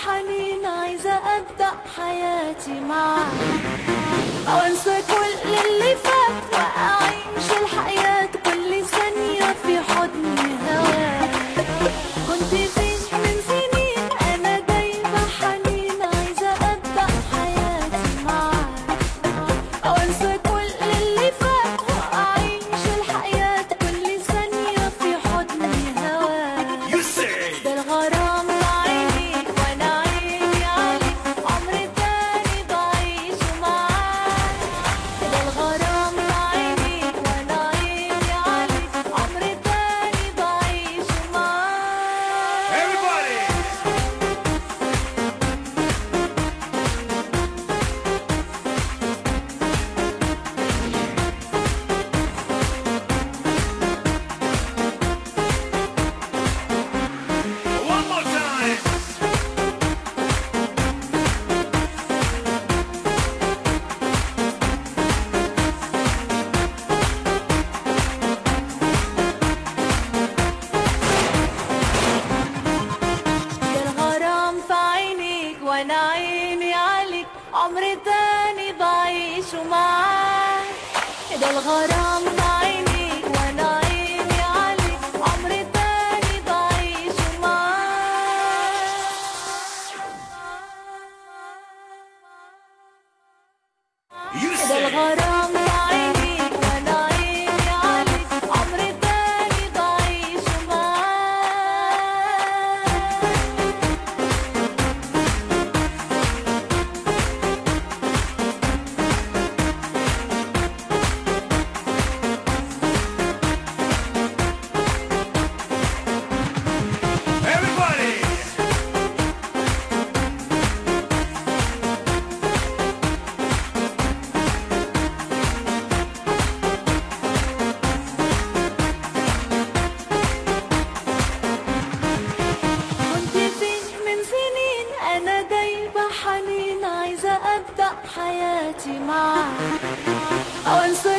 حنين عايزة أبدأ حياتي معاك وأنسى كل اللي فات وأعيش الحياة كل ثانية في حضن هواك كنت فين من سنين أنا دايما حنين عايزة أبدأ حياتي معاك وأنسى كل اللي فات وأعيش الحياة كل ثانية في حضن هواك You say ده الغرام بعينيك وانا عيني عليك عمر تاني بعيشه معاك ده الغرام بعينيك وانا عيني عليك عمر تاني بعيشه معاك everybody. One more time. ده الغرام في عينيك وانا عيني عليك عمر تاني بعيشه معاك ده الغرام في عينيك وانا عيني عليك عمر تاني بعيشه معاك You ده say الغرام بعينيك وانا عيني عليك عمر تاني بعيشه معاك everybody. كنت فين من سنين انا دايبة حنين عايزة ابدأ حياتي معاك وانسى